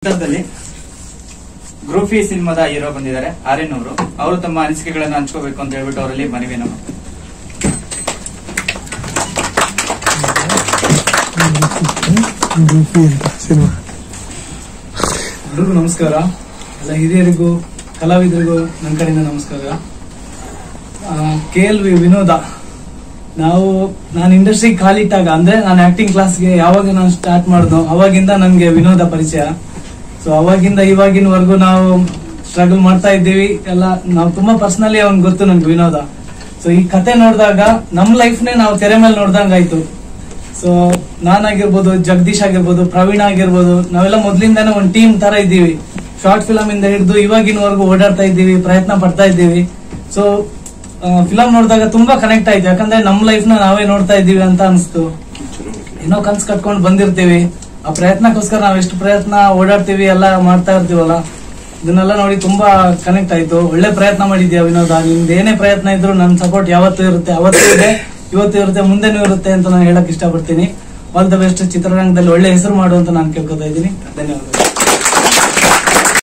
ಚಿತ್ರದಲ್ಲಿ group E ಸಿನಿಮಾದ hero ಬಂದಿದ್ದಾರೆ ಆರ್ಯನ್ ಅವರು ಅವರು ತಮ್ಮ ಅನಿಸಿಕೆಗಳನ್ನು ಹಂಚ್ಕೋಬೇಕು ಅಂತ ಹೇಳ್ಬಿಟ್ಟು ಅವರಲ್ಲಿ ಮನವಿ ನಮ್ಮ ಸಿನಿಮಾ ಎಲ್ರಿಗೂ ನಮಸ್ಕಾರ ಎಲ್ಲ ಹಿರಿಯರಿಗೂ ಕಲಾವಿದರಿಗೂ ನನ್ನ ಕಡೆಯಿಂದ ನಮಸ್ಕಾರ ಕೆ ಎಲ್ ವಿ ವಿನೋದ ನಾವು ನಾನು ಇಂಡಸ್ಟ್ರಿ ಕಾಲಿಟ್ಟಾಗ ಅಂದ್ರೆ ನಾನು ಆಕ್ಟಿಂಗ್ ಕ್ಲಾಸ್ಗೆ ಯಾವಾಗ ನಾನು ಸ್ಟಾರ್ಟ್ ಮಾಡಿದ್ನೋ ಅವಾಗಿಂದ ನನ್ಗೆ ವಿನೋದ ಪರಿಚಯ ಸೊ ಅವಾಗಿಂದ ಇವಾಗಿನವರೆಗೂ ನಾವು ಸ್ಟ್ರಗಲ್ ಮಾಡ್ತಾ ಇದ್ದೀವಿ ಎಲ್ಲ ನಾವು ತುಂಬಾ ಪರ್ಸನಲಿ ಅವ್ನ್ ಗೊತ್ತು ನನ್ಗೆ ವಿನೋದ ಸೊ ಈ ಕತೆ ನೋಡಿದಾಗ ನಮ್ ಲೈಫ್ನೇ ನಾವು ತೆರೆ ಮೇಲೆ ನೋಡ್ದಂಗಾಯ್ತು ಸೊ ನಾನಾಗಿರ್ಬೋದು ಜಗದೀಶ್ ಆಗಿರ್ಬೋದು ಪ್ರವೀಣ್ ಆಗಿರ್ಬೋದು ನಾವೆಲ್ಲ ಮೊದ್ಲಿಂದಾನೇ ಒಂದ್ ಟೀಮ್ ತರ ಇದ್ದೀವಿ ಶಾರ್ಟ್ ಫಿಲಮ್ ಇಂದ ಹಿಡಿದು ಇವಾಗಿನವರೆಗೂ ಓಡಾಡ್ತಾ ಇದ್ದೀವಿ ಪ್ರಯತ್ನ ಪಡ್ತಾ ಇದ್ದೀವಿ ಸೊ ಫಿಲಮ್ ನೋಡಿದಾಗ ತುಂಬಾ ಕನೆಕ್ಟ್ ಆಯ್ತು ಯಾಕಂದ್ರೆ ನಮ್ ಲೈಫ್ ನ ನಾವೇ ನೋಡ್ತಾ ಇದ್ದೀವಿ ಅಂತ ಅನ್ಸ್ತು ಏನೋ ಕನ್ಸ್ ಕಟ್ಕೊಂಡು ಬಂದಿರ್ತೀವಿ ಆ ಪ್ರಯತ್ನಕ್ಕೋಸ್ಕರ ನಾವ್ ಎಷ್ಟು ಪ್ರಯತ್ನ ಓಡಾಡ್ತೀವಿ ಎಲ್ಲ ಮಾಡ್ತಾ ಇರ್ತೀವಲ್ಲ ಇದನ್ನೆಲ್ಲ ನೋಡಿ ತುಂಬಾ ಕನೆಕ್ಟ್ ಆಯ್ತು ಒಳ್ಳೆ ಪ್ರಯತ್ನ ಮಾಡಿದ್ಯಾ ವಿನೋದ ನಿಮ್ದು ಏನೇ ಪ್ರಯತ್ನ ಇದ್ರು ನನ್ ಸಪೋರ್ಟ್ ಯಾವತ್ತೂ ಇರುತ್ತೆ ಅವತ್ತೂ ಇದೆ ಇವತ್ತು ಇರುತ್ತೆ ಮುಂದೆನೂ ಇರುತ್ತೆ ಅಂತ ನಾನು ಹೇಳಕ್ ಇಷ್ಟಪಡ್ತೀನಿ ಆಲ್ ದ ಬೆಸ್ಟ್ ಚಿತ್ರರಂಗದಲ್ಲಿ ಒಳ್ಳೆ ಹೆಸರು ಮಾಡು ಅಂತ ನಾನು ಕೇಳ್ಕೊತಾ ಇದ್ದೀನಿ ಧನ್ಯವಾದಗಳು